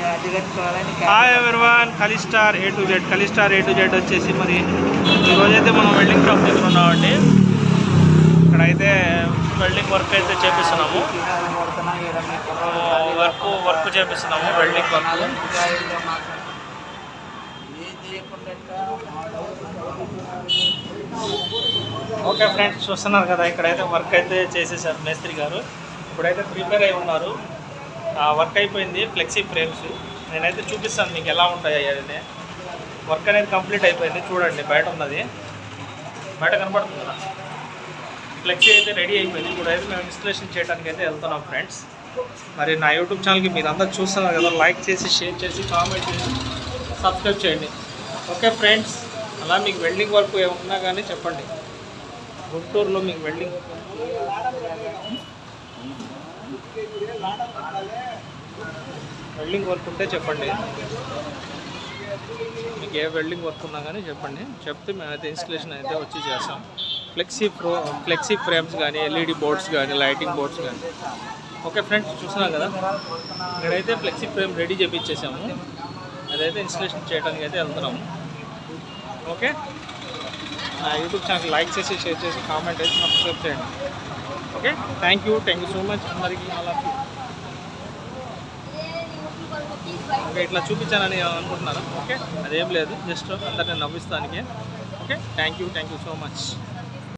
అది కట్టుకోవాలని hi everyone కలిస్టార్ ఏ టు జెడ్ కలిస్టార్ ఏ టు జెడ్ వచ్చేసి మరి ఈరోజైతే మనం వెల్డింగ్ షాప్ దగ్గర ఉన్నామండి ఇక్కడైతే వెల్డింగ్ వర్క్ అయితే చేపిస్తున్నాము వర్క్ వర్క్ చేపిస్తున్నాము వెల్డింగ్ వర్క్ ఓకే ఫ్రెండ్స్ చూస్తున్నారు కదా ఇక్కడైతే వర్క్ అయితే చేసేసారు మేస్త్రి గారు ఇప్పుడైతే ప్రిపేర్ అయి ఉన్నారు ఆ వర్క్ అయిపోయింది ఫ్లెక్సీ ఫ్రేమ్స్ నేనైతే చూపిస్తాను మీకు ఎలా ఉంటాయి అనేది వర్క్ అనేది కంప్లీట్ అయిపోయింది చూడండి బయట ఉన్నది బయట కనపడుతుంది కదా ఫ్లెక్సీ అయితే రెడీ అయిపోయింది ఇప్పుడైతే మేము ఇన్స్టలేషన్ చేయడానికి అయితే వెళ్తున్నాం ఫ్రెండ్స్ మరి నా యూట్యూబ్ ఛానల్కి మీరు అందరూ చూస్తున్నారు కదా లైక్ చేసి షేర్ చేసి కామెంట్ చేసి సబ్స్క్రైబ్ చేయండి ఓకే ఫ్రెండ్స్ అలా మీకు వెల్డింగ్ వర్క్ ఏమన్నా కానీ చెప్పండి గుంటూరులో మీకు వెల్డింగ్ వెల్డింగ్ వర్క్ ఉంటే చెప్పండి మీకు ఏ వెల్డింగ్ వర్క్ ఉన్నా కానీ చెప్పండి చెప్తే మేమైతే ఇన్స్టలేషన్ అయితే వచ్చి చేస్తాం ఫ్లెక్సీ ప్రో ఫ్లెక్సీ ఫ్రేమ్స్ కానీ ఎల్ఈడి బోర్డ్స్ కానీ లైటింగ్ బోర్డ్స్ కానీ ఓకే ఫ్రెండ్స్ చూస్తున్నాం కదా ఇక్కడైతే ఫ్లెక్సీ ఫ్రేమ్ రెడీ చేపించేసాము అదైతే ఇన్స్టలేషన్ చేయడానికి అయితే వెళ్తున్నాము ఓకే నా యూట్యూబ్ ఛానల్ లైక్ చేసి షేర్ చేసి కామెంట్ చేసి సబ్స్క్రైబ్ చేయండి okay thank you thank you so much అందరికీ అలా ఓకే ఇట్లా చూపించానని అనుకుంటున్నాను ఓకే అదేం లేదు జస్ట్ అందరిని నవ్విస్తానికి okay thank you thank you so much